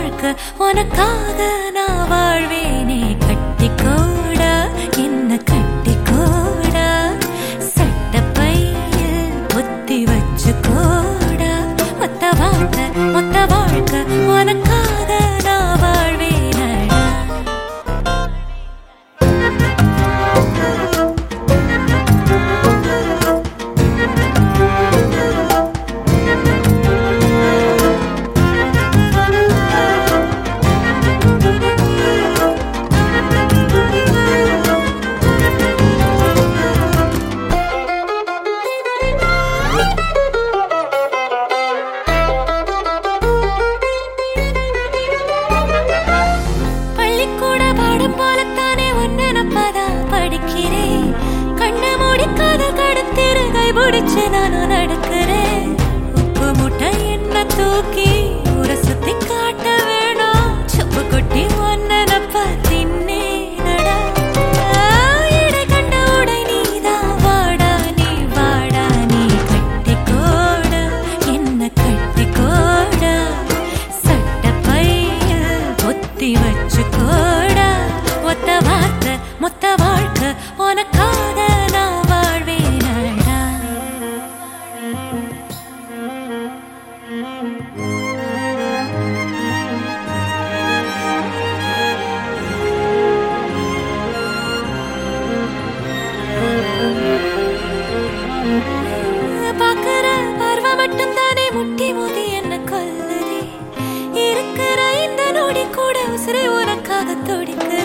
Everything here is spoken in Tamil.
வாழ்க்கை உனக்காக நான் வாழ்வேனே கட்டிக்கோடா என்ன கட்டிக்கோடா சட்டப்பையில் புத்தி வச்சுக்கோடா மொத்த வாழ்க்கை மொத்த வாழ்க்கை உனக்காக நான் வாழ்வேனடா பள்ளிக்கூட பாடம் போலத்தானே ஒன்னு நப்பதா படிக்கிறேன் கண்ணு மூடிக்காத கடத்திரு கை பிடிச்சு நானும் நடக்கிறேன் உப்பு முட்டை என்ன தூக்கி ஊரை சுத்தி காட்ட வேணும் சுப்பு கொட்டி ஒன்னு நப்ப தின்னேனடா இடை கண்ட உடை நீதான் வாடா நீ வாடா நீ கட்டிக்கோடா என்ன கட்டிக்கோடா சட்டப்பைய பொத்தி வச்சுக்கோடா ஒத்த வார்த்தை மொத்த வாழ்க்கை உனக்காக நான் வாழ்வேனடா பாக்குற பார்வை மட்டும் தானே முட்டி மோதி என்ன கொல்லுதே இருக்கிற இந்த நொடி கூட உசுரை உனக்காக துடிக்குதே